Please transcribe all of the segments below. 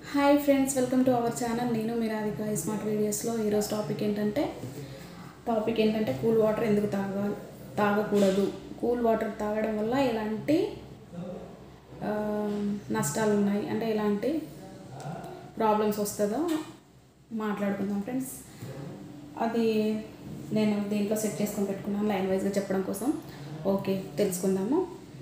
hi friends welcome to our channel నేను మీ Radhika smart వీడియోస్లో ఈరోజు టాపిక్ ఏంటంటే టాపిక్ ఏంటంటే కూల్ వాటర్ ఎందుకు తాగాలి తాగకూడదు కూల్ వాటర్ తాగడం వల్ల ఎలాంటి ఆ, నష్టాలు ఉన్నాయి అంటే ఎలాంటి ప్రాబ్లమ్స్ వస్తుందో మాట్లాడుకుందాం ఫ్రెండ్స్ అది నేను దీంట్లో సెట్ చేసుకొని పెట్టుకున్నాను లైన్ వైజ్గా చెప్పడం కోసం ఓకే తెలుసుకుందాము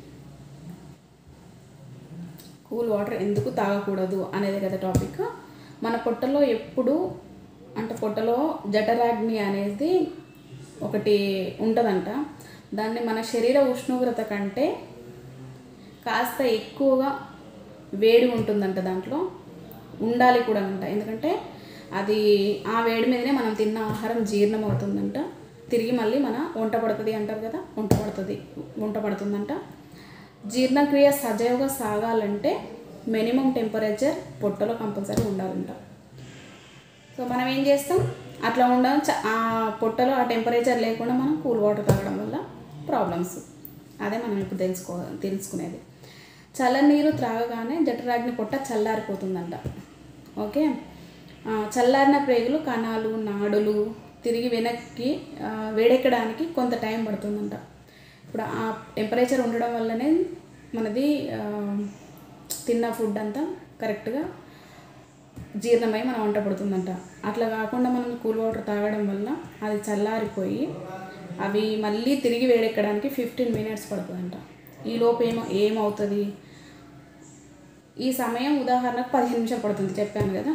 కూల్ వాటర్ ఎందుకు తాగకూడదు అనేది కదా టాపిక్ మన పొట్టలో ఎప్పుడు అంటే పొట్టలో జఠరాగ్ని అనేది ఒకటి ఉంటుందంట దాన్ని మన శరీర ఉష్ణోగ్రత కంటే కాస్త ఎక్కువగా వేడి ఉంటుందంట దాంట్లో ఉండాలి కూడా అంట ఎందుకంటే అది ఆ వేడి మీదనే మనం తిన్న ఆహారం జీర్ణం అవుతుందంట తిరిగి మళ్ళీ మన వంట పడుతుంది అంటారు కదా వంట పడుతుంది వంట పడుతుందంట జీర్ణక్రియ సజావుగా సాగాలంటే మినిమం టెంపరేచర్ పొట్టలో కంపల్సరీ ఉండాలంట సో మనం ఏం చేస్తాం అట్లా ఉండడం చ- ఆ పొట్టలో ఆ టెంపరేచర్ లేకుండా మనం కూల్ వాటర్ తాగడం వల్ల ప్రాబ్లమ్స్ అదే మనం ఇప్పుడు తెలుసుకో తెలుసుకునేది చల్లనీరు త్రాగగానే జఠరాగ్ని పొట్ట చల్లారిపోతుందంట ఓకే ఆ, చల్లారిన ప్రేగులు కణాలు నాడులు తిరిగి వెనక్కి ఆ, వేడెక్కడానికి కొంత టైం పడుతుందంట ఇప్పుడు ఆ టెంపరేచర్ ఉండడం వల్లనే మనది ఆ, తిన్న ఫుడ్ అంతా కరెక్ట్గా జీర్ణమై మన వంట పడుతుందంట అట్లా కాకుండా మనం కూల్ వాటర్ తాగడం వల్ల అది చల్లారిపోయి అవి మళ్ళీ తిరిగి వేడెక్కడానికి ఫిఫ్టీన్ మినిట్స్ పడుతుందంట ఈ లోపు ఏమో ఏమవుతుంది ఈ సమయం ఉదాహరణకు పదిహేను నిమిషాలు పడుతుంది చెప్పాను కదా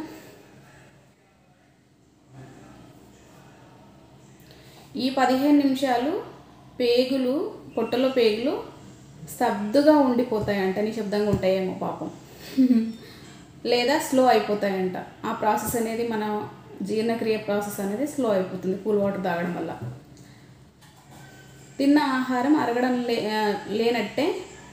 ఈ పదిహేను నిమిషాలు పేగులు పొట్టలో పేగులు స్తబ్దుగా ఉండిపోతాయంట నిశ్శబ్దంగా ఉంటాయేమో పాపం లేదా స్లో అయిపోతాయంట ఆ ప్రాసెస్ అనేది మన జీర్ణక్రియ ప్రాసెస్ అనేది స్లో అయిపోతుంది కూల్ వాటర్ తాగడం వల్ల తిన్న ఆహారం అరగడం లే ఆ, లేనట్టే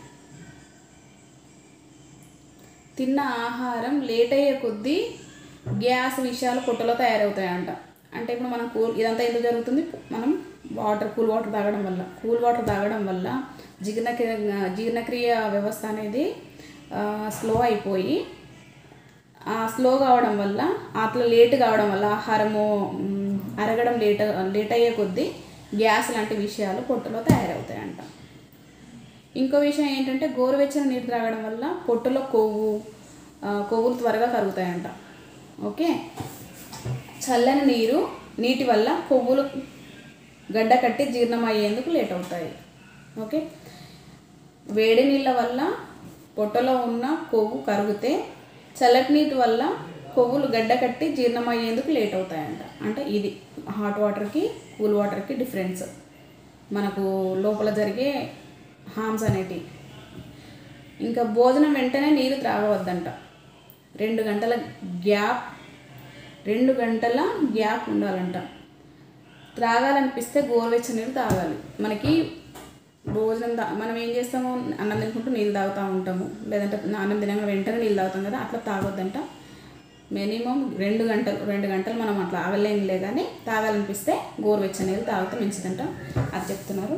తిన్న ఆహారం లేట్ అయ్యే కొద్దీ గ్యాస్ విషయాలు పొట్టలో తయారవుతాయంట అంటే ఇప్పుడు మనం కూల్ ఇదంతా ఎందుకు జరుగుతుంది మనం వాటర్ కూల్ వాటర్ తాగడం వల్ల కూల్ వాటర్ తాగడం వల్ల జీర్ణక్రియ జీర్ణక్రియ వ్యవస్థ అనేది స్లో అయిపోయి ఆ స్లో కావడం వల్ల అట్లా లేట్ కావడం వల్ల ఆహారము మ్, అరగడం లేట్ లేట్ అయ్యే కొద్దీ గ్యాస్ లాంటి విషయాలు పొట్టలో తయారవుతాయంట ఇంకో విషయం ఏంటంటే గోరువెచ్చని నీరు త్రాగడం వల్ల పొట్టలో కొవ్వు ఆ, కొవ్వులు త్వరగా కరుగుతాయంట ఓకే చల్లని నీరు నీటి వల్ల కొవ్వులు గడ్డ కట్టి జీర్ణం అయ్యేందుకు లేట్ అవుతాయి ఓకే వేడి నీళ్ళ వల్ల పొట్టలో ఉన్న కొవ్వు కరిగితే చల్లటి నీటి వల్ల కొవ్వులు గడ్డ కట్టి జీర్ణం అయ్యేందుకు లేట్ అవుతాయంట అంటే ఇది హాట్ వాటర్కి కూల్ వాటర్కి డిఫరెన్స్ మనకు లోపల జరిగే హార్మ్స్ అనేటివి ఇంకా భోజనం వెంటనే నీరు త్రాగవద్దంట రెండు గంటల గ్యాప్ రెండు గంటల గ్యాప్ ఉండాలంట త్రాగాలనిపిస్తే గోరువెచ్చని నీళ్ళు తాగాలి మనకి భోజనం తా మనం ఏం చేస్తాము అన్నం తినుకుంటూ నీళ్ళు తాగుతూ ఉంటాము లేదంటే అన్నం తినగా వెంటనే నీళ్ళు తాగుతాం కదా అట్లా తాగొద్దంట మినిమం రెండు గంటలు రెండు గంటలు మనం అట్లా ఆగలేంలే కానీ తాగాలనిపిస్తే గోరువెచ్చని నీళ్ళు తాగితే మంచిదంట అది చెప్తున్నారు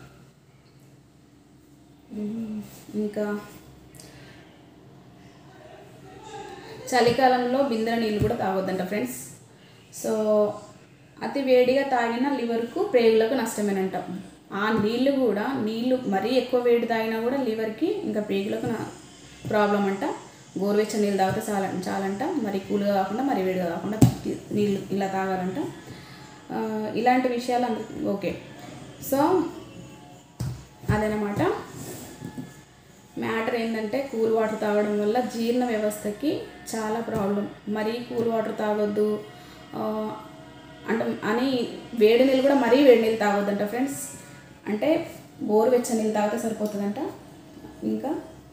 ఉమ్, ఇంకా చలికాలంలో బిందెల నీళ్ళు కూడా తాగొద్దంట ఫ్రెండ్స్ సో అతి వేడిగా తాగిన లివర్కు ప్రేగులకు నష్టమేనంట ఆ నీళ్ళు కూడా నీళ్ళు మరీ ఎక్కువ వేడి తాగినా కూడా లివర్కి ఇంకా ప్రేగులకు ప్రాబ్లం అంట గోరువెచ్చని నీళ్ళు తాగితే చాలా చాలంట మరి కూల్గా కాకుండా మరి వేడిగా కాకుండా తి- నీళ్ళు ఇలా తాగాలంట ఆ, ఇలాంటి విషయాలు అందరికి ఓకే సో అదనమాట మ్యాటర్ ఏంటంటే కూల్ వాటర్ తాగడం వల్ల జీర్ణ వ్యవస్థకి చాలా ప్రాబ్లం మరీ కూల్ వాటర్ తాగొద్దు ఆ, అంటే అని వేడి నీళ్ళు కూడా మరీ వేడి నీళ్ళు తాగొద్దంట ఫ్రెండ్స్ అంటే గోరువెచ్చని నీళ్ళు తాగితే సరిపోతుందంట ఇంకా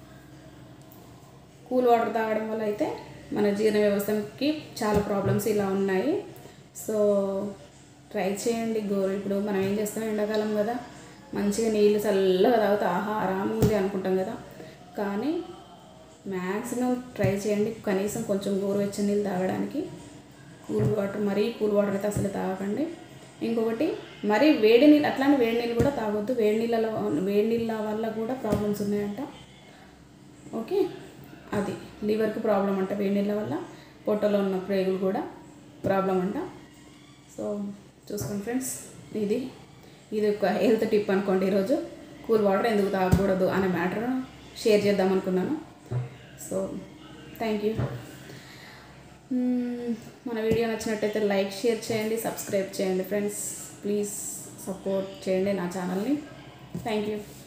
కూల్ వాటర్ తాగడం వల్ల అయితే మన జీర్ణ వ్యవస్థకి చాలా ప్రాబ్లమ్స్ ఇలా ఉన్నాయి సో ట్రై చేయండి గోరు ఇప్పుడు మనం ఏం చేస్తాం ఎండాకాలం కదా మంచిగా నీళ్ళు చల్లగా తాగితే ఆహా ఆరాము ఉంది అనుకుంటాం కదా కానీ మ్యాక్సిమం ట్రై చేయండి కనీసం కొంచెం గోరువెచ్చని నీళ్ళు తాగడానికి కూల్ వాటర్ మరీ కూల్ వాటర్ అయితే అసలు తాగకండి ఇంకొకటి మరీ వేడి నీళ్ళు అట్లాంటి వేడి నీళ్ళు కూడా తాగొద్దు వేడి నీళ్ళలో వేడి నీళ్ళ వల్ల కూడా ప్రాబ్లమ్స్ ఉన్నాయంట ఓకే అది లివర్కి ప్రాబ్లం అంట వేడి నీళ్ళ వల్ల పొట్టలో ఉన్న ప్రేగులు కూడా ప్రాబ్లం అంట సో చూసుకోండి ఫ్రెండ్స్ ఇది ఇది ఒక హెల్త్ టిప్ అనుకోండి ఈరోజు కూల్ వాటర్ ఎందుకు తాగకూడదు అనే మ్యాటర్ షేర్ చేద్దాం అనుకున్నాను సో థ్యాంక్ యూ మన వీడియో నచ్చినట్టయితే లైక్ షేర్ చేయండి సబ్స్క్రైబ్ చేయండి ఫ్రెండ్స్ ప్లీజ్ సపోర్ట్ చేయండి నా ఛానల్ని థ్యాంక్ యూ